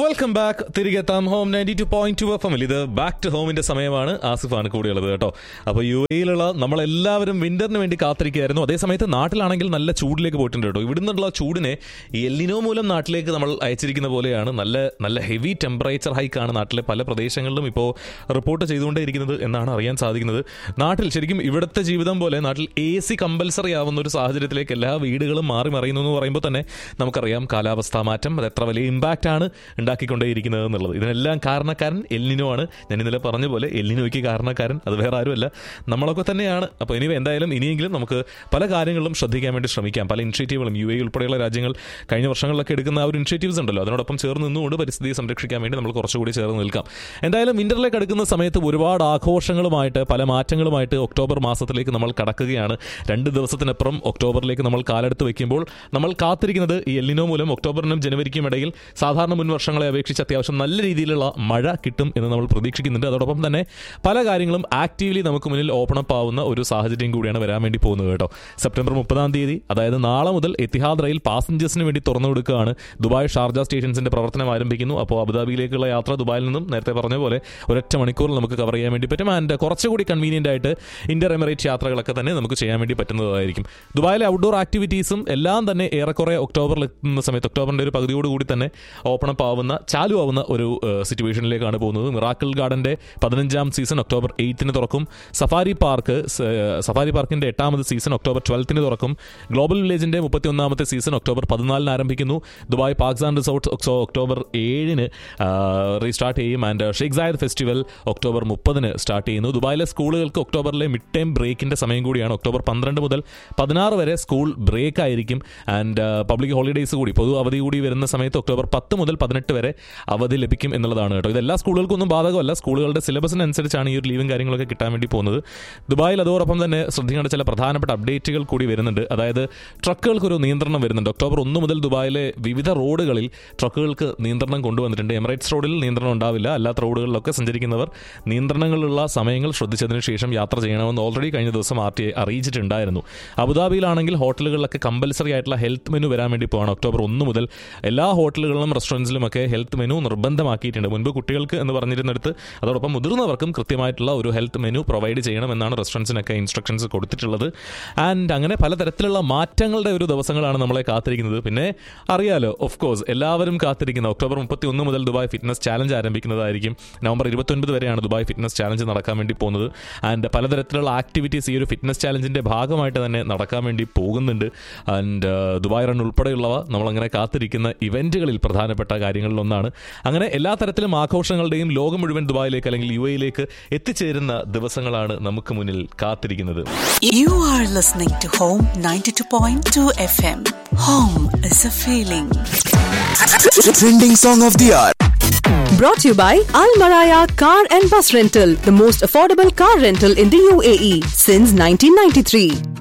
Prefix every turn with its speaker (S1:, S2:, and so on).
S1: Welcome back തിരികെ എത്താം home ninety two point two F എമ്മിൽ ഇത് ബാക്ക് ടു ഹോമിന്റെ സമയമാണ് ആസിഫാണ് കൂടിയുള്ളത് കേട്ടോ അപ്പോൾ യു എയിലുള്ള നമ്മളെല്ലാവരും വിന്ററിന് വേണ്ടി കാത്തിരിക്കുകയായിരുന്നു അതേസമയത്ത് നാട്ടിലാണെങ്കിൽ നല്ല ചൂടിലേക്ക് പോയിട്ടുണ്ട് കേട്ടോ ഇവിടുന്നുള്ള ചൂടിനെ ഈ എല്ലിനോ മൂലം നാട്ടിലേക്ക് നമ്മൾ അയച്ചിരിക്കുന്ന പോലെയാണ് നല്ല നല്ല ഹെവി ടെമ്പറേച്ചർ ഹൈക്കാണ് നാട്ടിലെ പല പ്രദേശങ്ങളിലും ഇപ്പോൾ റിപ്പോർട്ട് ചെയ്തുകൊണ്ടേയിരിക്കുന്നത് എന്നാണ് അറിയാൻ സാധിക്കുന്നത് നാട്ടിൽ ശരിക്കും ഇവിടുത്തെ ജീവിതം പോലെ നാട്ടിൽ എ സി കമ്പൽസറി ആവുന്ന ഒരു സാഹചര്യത്തിലേക്ക് എല്ലാ വീടുകളും മാറി മറിയുന്നു എന്ന് പറയുമ്പോൾ തന്നെ നമുക്കറിയാം കാലാവസ്ഥാ മാറ്റം അത് എത്ര വലിയ ഇമ്പാക്റ്റ് ആണ് ഉണ്ടാക്കിക്കൊണ്ടേയിരിക്കുന്നത് എന്നുള്ളത് ഇതിനെല്ലാം കാരണക്കാരൻ എല്ലിനോ ആണ് ഞാൻ ഇന്നലെ പറഞ്ഞ പോലെ എല്ലിനോയ്ക്ക് കാരണക്കാരൻ അത് വേറെ ആരുമല്ല നമ്മളൊക്കെ തന്നെയാണ് അപ്പോൾ ഇനി എന്തായാലും ഇനിയെങ്കിലും നമുക്ക് പല കാര്യങ്ങളിലും ശ്രദ്ധിക്കാൻ വേണ്ടി ശ്രമിക്കാം പല ഇനിഷ്യേറ്റീവുകളും യു എ ഉൾപ്പെടെയുള്ള രാജ്യങ്ങൾ കഴിഞ്ഞ വർഷങ്ങളിലൊക്കെ എടുക്കുന്ന ആ ഒരു ഇനിഷ്യേറ്റീവ്സ് ഉണ്ടല്ലോ അതിനോടൊപ്പം ചേർന്ന് നിന്നുകൊണ്ട് പരിസ്ഥിതിയെ സംരക്ഷിക്കാൻ വേണ്ടി നമ്മൾ കുറച്ചുകൂടി ചേർന്ന് നിൽക്കാം എന്തായാലും വിന്ററിലേക്ക് അടുക്കുന്ന സമയത്ത് ഒരുപാട് ആഘോഷങ്ങളുമായിട്ട് പല മാറ്റങ്ങളുമായിട്ട് ഒക്ടോബർ മാസത്തിലേക്ക് നമ്മൾ കടക്കുകയാണ് രണ്ട് ദിവസത്തിനപ്പുറം ഒക്ടോബറിലേക്ക് നമ്മൾ കാലെടുത്ത് വെക്കുമ്പോൾ നമ്മൾ കാത്തിരിക്കുന്നത് ഈ എല്ലിനോ മൂലം ഒക്ടോബറിനും ജനുവരിക്കും ഇടയിൽ സാധാരണ മുൻ വർഷങ്ങളെ അപേക്ഷിച്ച് അത്യാവശ്യം നല്ല രീതിയിലുള്ള മഴ കിട്ടും എന്ന് നമ്മൾ പ്രതീക്ഷിക്കുന്നുണ്ട് അതോടൊപ്പം തന്നെ പല കാര്യങ്ങളും ആക്റ്റീവ്ലി നമുക്ക് മുന്നിൽ ഓപ്പൺ അപ്പ് ആവുന്ന ഒരു സാഹചര്യം കൂടിയാണ് വരാൻ വേണ്ടി പോകുന്നത് കേട്ടോ സെപ്റ്റംബർ മുപ്പതാം തീയതി അതായത് നാളെ മുതൽ എത്തിഹാദ് റെയിൽ പാസഞ്ചേഴ്സിന് വേണ്ടി തുറന്നു കൊടുക്കുകയാണ് ദുബായ് ഷാർജ സ്റ്റേഷൻസിന്റെ പ്രവർത്തനം ആരംഭിക്കുന്നു അപ്പോൾ അബുദാബിയിലേക്കുള്ള യാത്ര ദുബായിൽ നിന്നും നേരത്തെ പറഞ്ഞ പോലെ ഒരൊറ്റ മണിക്കൂറിൽ നമുക്ക് കവർ ചെയ്യാൻ വേണ്ടി പറ്റും ആൻഡ് കുറച്ചുകൂടി കൺവീനിയന്റ് ആയിട്ട് ഇന്റർ എമിറേറ്റ് യാത്രകളൊക്കെ തന്നെ നമുക്ക് ചെയ്യാൻ വേണ്ടി പറ്റുന്നതായിരിക്കും ദുബായിലെ ഔട്ട്ഡോർ ആക്ടിവിറ്റീസും എല്ലാം തന്നെ ഏറെക്കുറെ ഒക്ടോബറിൽ എത്തുന്ന സമയത്ത് ഒക്ടോബറിന്റെ ഒരു പകുതിയോട് കൂടി തന്നെ ഓപ്പൺ അപ്പ് ആവുന്ന ചാലു ആവുന്ന ഒരു സിറ്റുവേഷനിലേക്കാണ് പോകുന്നത് മിറാക്കിൾ ഗാർഡന്റെ പതിനഞ്ചാം സീസൺ ഒക്ടോബർ എയ്ത്തിന് തുറക്കും സഫാരി പാർക്ക് സഫാരി പാർക്കിന്റെ എട്ടാമത് സീസൺ ഒക്ടോബർ ട്വൽത്തിന് തുറക്കും ഗ്ലോബൽ വില്ലേജിന്റെ മുപ്പത്തി ഒന്നാമത്തെ സീസൺ ഒക്ടോബർ പതിനാലിന് ആരംഭിക്കുന്നു Dubai parks and resort October ഏഴിന് റീസ്റ്റാർട്ട് ചെയ്യും and Sheikh Zayed festival October മുപ്പതിന് സ്റ്റാർട്ട് ചെയ്യുന്നു ദുബായിലെ സ്കൂളുകൾക്ക് ഒക്ടോബറിലെ മിഡ് ടൈം ബ്രേക്കിന്റെ സമയം കൂടിയാണ് ഒക്ടോബർ പന്ത്രണ്ട് മുതൽ പതിനാറ് വരെ സ്കൂൾ ബ്രേക്ക് ആയിരിക്കും ആൻഡ് പബ്ലിക് ഹോളിഡേയ്സ് കൂടി പൊതു അവധി കൂടി വരുന്ന സമയത്ത് ഒക്ടോബർ പത്ത് മുതൽ പതിനെട്ട് വരെ അവധി ലഭിക്കും എന്നുള്ളതാണ് കേട്ടോ ഇതെല്ലാ സ്കൂളുകൾക്കൊന്നും ബാധകമല്ല സ്കൂളുകളുടെ സിലബസിനനുസരിച്ചാണ് ഈ ഒരു ലീവും കാര്യങ്ങളൊക്കെ കിട്ടാൻ വേണ്ടി പോകുന്നത് ദുബായിൽ അതോടൊപ്പം തന്നെ ശ്രദ്ധിക്കേണ്ട ചില പ്രധാനപ്പെട്ട അപ്ഡേറ്റുകൾ കൂടി വരുന്നുണ്ട് അതായത് ട്രക്കുകൾക്കൊരു നിയന്ത്രണം വരുന്നുണ്ട് ഒക്ടോബർ ഒന്ന് മുതൽ ദുബായിലെ വിവിധ റോഡുകളിൽ ട്രക്കുകൾക്ക് നിയന്ത്രണം കൊണ്ടുവന്നിട്ടുണ്ട് എമിറേറ്റ്സ് റോഡിൽ നിയന്ത്രണം ഉണ്ടാവില്ല അല്ലാത്ത റോഡുകളിലൊക്കെ സഞ്ചരിക്കുന്നവർ നിയന്ത്രണങ്ങളുള്ള സമയങ്ങൾ ശ്രദ്ധിച്ചതിന് ശേഷം യാത്ര ചെയ്യണമെന്ന് ഓൾറെഡി കഴിഞ്ഞ ദിവസം ആർ ടി ഐ അറിയിച്ചിട്ടുണ്ടായിരുന്നു അബുദാബിയിലാണെങ്കിൽ ഹോട്ടലുകളിലൊക്കെ കമ്പൽസറി ആയിട്ടുള്ള ഹെൽത്ത് മെനു വരാൻ വേണ്ടി പോവാണ് ഒക്ടോബർ ഒന്ന് മുതൽ എല്ലാ ഹോട്ടലുകളിലും റെസ്റ്റോറൻറ്റ്സിലുമൊക്കെ ഹെൽത്ത് മെനു നിർബന്ധമാക്കിയിട്ടുണ്ട് മുൻപ് കുട്ടികൾക്ക് എന്ന് പറഞ്ഞിരുന്നിടത്ത് അതോടൊപ്പം മുതിർന്നവർക്കും കൃത്യമായിട്ടുള്ള ഒരു ഹെൽത്ത് മെനു പ്രൊവൈഡ് ചെയ്യണമെന്നാണ് റെസ്റ്റോറൻറ്റ്സിനൊക്കെ ഇൻസ്ട്രക്ഷൻസ് കൊടുത്തിട്ടുള്ളത് ആൻഡ് അങ്ങനെ പലതരത്തിലുള്ള മാറ്റങ്ങളുടെ ഒരു ദിവസങ്ങളാണ് നമ്മളെ കാത്തിരിക്കുന്നത് പിന്നെ അറിയാലോ ഓഫ് കോഴ്സ് എല്ലാവരും കാത്തിരിക്കുന്ന ഒക്ടോബർ മുപ്പത്തി ഒന്ന് മുതൽ ദുബായ് ഫിറ്റ്നസ് ചാലഞ്ച് ആരംഭിക്കുന്നതായിരിക്കും നവംബർ ഇരുപത്തൊൻപത് വരെയാണ് ദുബായ് ഫിറ്റ്നസ് ചാലഞ്ച് നടക്കാൻ വേണ്ടി പോകുന്നത് ആൻഡ് പലതരത്തിലുള്ള ആക്ടിവിറ്റീസ് ഈ ഒരു ഫിറ്റ്നസ് ചാലഞ്ചിന്റെ ഭാഗമായിട്ട് തന്നെ നടക്കാൻ വേണ്ടി പോകുന്നുണ്ട് ആൻഡ് ദുബായ് റൺ ഉൾപ്പെടെയുള്ളവ നമ്മളങ്ങനെ കാത്തിരിക്കുന്ന ഇവന്റുകളിൽ പ്രധാനപ്പെട്ട കാര്യങ്ങളിലൊന്നാണ് അങ്ങനെ എല്ലാ തരത്തിലും ആഘോഷങ്ങളുടെയും ലോകം മുഴുവൻ ദുബായിലേക്ക് അല്ലെങ്കിൽ യു എയിലേക്ക് എത്തിച്ചേരുന്ന ദിവസങ്ങളാണ് നമുക്ക് മുന്നിൽ കാത്തിരിക്കുന്നത്
S2: You are listening to Home 92.2 FM. Home is a feeling.
S3: Trending song of the hour.
S4: Brought to you by Al Maraya Car and Bus Rental, the most affordable car rental in the UAE since 1993.